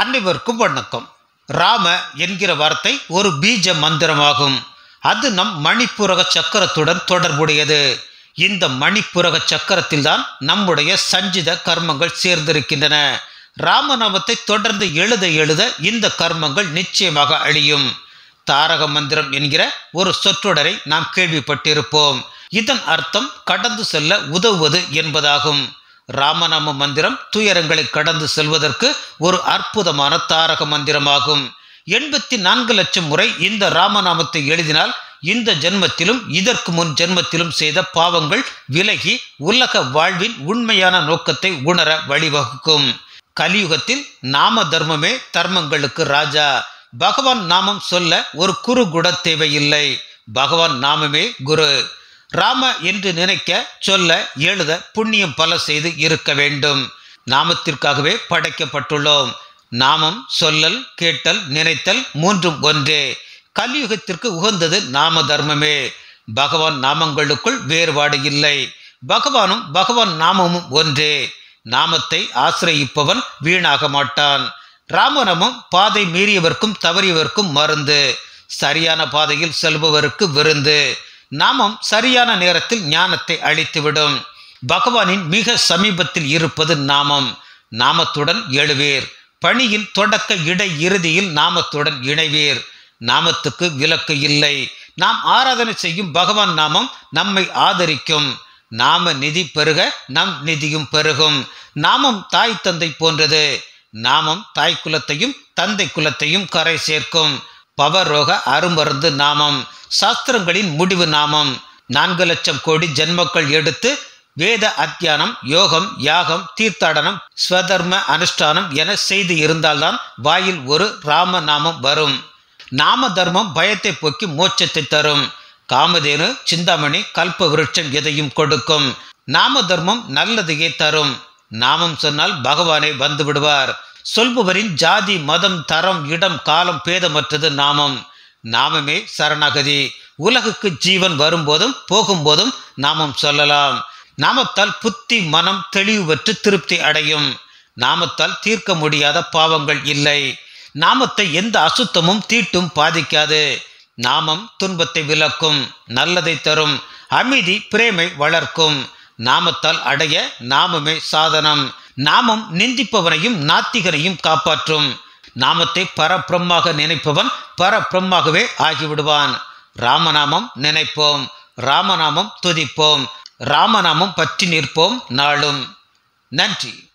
அனைவருக்கும் வணக்கம் ராம என்கிற வார்த்தை ஒரு பீஜ மந்திரமாகும் அது நம் மணிப்புரக சக்கரத்துடன் தொடர்புடையது இந்த மணிப்புரக சக்கரத்தில்தான் நம்முடைய சஞ்சித கர்மங்கள் சேர்ந்திருக்கின்றன ராமநாமத்தை தொடர்ந்து எழுத எழுத இந்த கர்மங்கள் நிச்சயமாக அழியும் தாரக மந்திரம் என்கிற ஒரு சொற்றொடரை நாம் கேள்விப்பட்டிருப்போம் இதன் அர்த்தம் கடந்து செல்ல உதவுவது என்பதாகும் ராமநாம மந்திரம் துயரங்களை கடந்து செல்வதற்கு ஒரு அற்புதமான தாரக மந்திரமாகும் எண்பத்தி நான்கு லட்சம் முறை இந்த ராமநாமத்தை எழுதினால் இந்த ஜென்மத்திலும் இதற்கு முன் ஜென்மத்திலும் செய்த பாவங்கள் விலகி உலக வாழ்வின் உண்மையான நோக்கத்தை உணர வழிவகுக்கும் கலியுகத்தில் நாம தர்மமே தர்மங்களுக்கு ராஜா பகவான் நாமம் சொல்ல ஒரு குரு குட தேவையில்லை பகவான் நாமமே குரு ராம என்று நினைக்க சொல்ல எழுத புண்ணியம் பல செய்து இருக்க வேண்டும் நாமத்திற்காகவே படைக்கப்பட்டுள்ளோம் நாமம் சொல்லல் கேட்டல் நினைத்தல் மூன்றும் ஒன்றே கலியுகத்திற்கு உகந்தது நாம தர்மமே பகவான் நாமங்களுக்குள் வேறுபாடு இல்லை பகவானும் பகவான் நாமமும் ஒன்றே நாமத்தை ஆசிரயிப்பவன் வீணாக மாட்டான் ராமநாமம் பாதை மீறியவர்க்கும் தவறியவர்க்கும் மருந்து சரியான பாதையில் செல்பவருக்கு விருந்து நாமம் சரியான நேரத்தில் ஞானத்தை அளித்துவிடும் பகவானின் மிக சமீபத்தில் இருப்பது நாமம் நாமத்துடன் எழுவீர் பணியின் தொடக்க இடை இறுதியில் நாமத்துடன் இணைவீர் நாமத்துக்கு விலக்கு இல்லை நாம் ஆராதனை செய்யும் பகவான் நாமம் நம்மை ஆதரிக்கும் நாம நிதி பெருக நம் நிதியும் பெருகும் நாமம் தாய் தந்தை போன்றது நாமம் தாய் குலத்தையும் தந்தை குலத்தையும் கரை சேர்க்கும் பவரோக அருமருந்து நாமம் சாஸ்திரங்களின் முடிவு நாமம் நான்கு லட்சம் கோடி ஜென்மக்கள் எடுத்து வேத அத்தியானம் யோகம் யாகம் தீர்த்தாடனம் ஸ்வதர்ம அனுஷ்டானம் என செய்து இருந்தால்தான் வாயில் ஒரு ராம நாமம் வரும் நாம தர்மம் பயத்தை போக்கி மோட்சத்தை தரும் காமதேனு சிந்தாமணி கல்ப விருட்சம் எதையும் கொடுக்கும் நாம தர்மம் நல்லதையே தரும் நாமம் சொன்னால் பகவானை வந்து விடுவார் சொல்பவரின் ஜாதி மதம் தரம் இடம் காலம் பேதமற்றது நாமம் நாமமே சரணாகதி உலகுக்கு ஜீவன் வரும்போதும் போகும்போதும் நாமம் சொல்லலாம் நாமத்தால் புத்தி மனம் தெளிவு பெற்று திருப்தி அடையும் நாமத்தால் தீர்க்க முடியாத பாவங்கள் இல்லை நாமத்தை எந்த அசுத்தமும் தீட்டும் பாதிக்காது நாமம் துன்பத்தை விலக்கும் நல்லதை தரும் அமைதி பிரேமை வளர்க்கும் நாமத்தால் அடைய நாமமே சாதனம் நாமம் நிந்திப்பவனையும் நாத்திகனையும் காப்பாற்றும் நாமத்தை பரபிரம்மாக நினைப்பவன் பரபிரம்மாகவே ஆகிவிடுவான் ராமநாமம் நினைப்போம் ராமநாமம் துதிப்போம் ராமநாமம் பற்றி நிற்போம் நாளும் நன்றி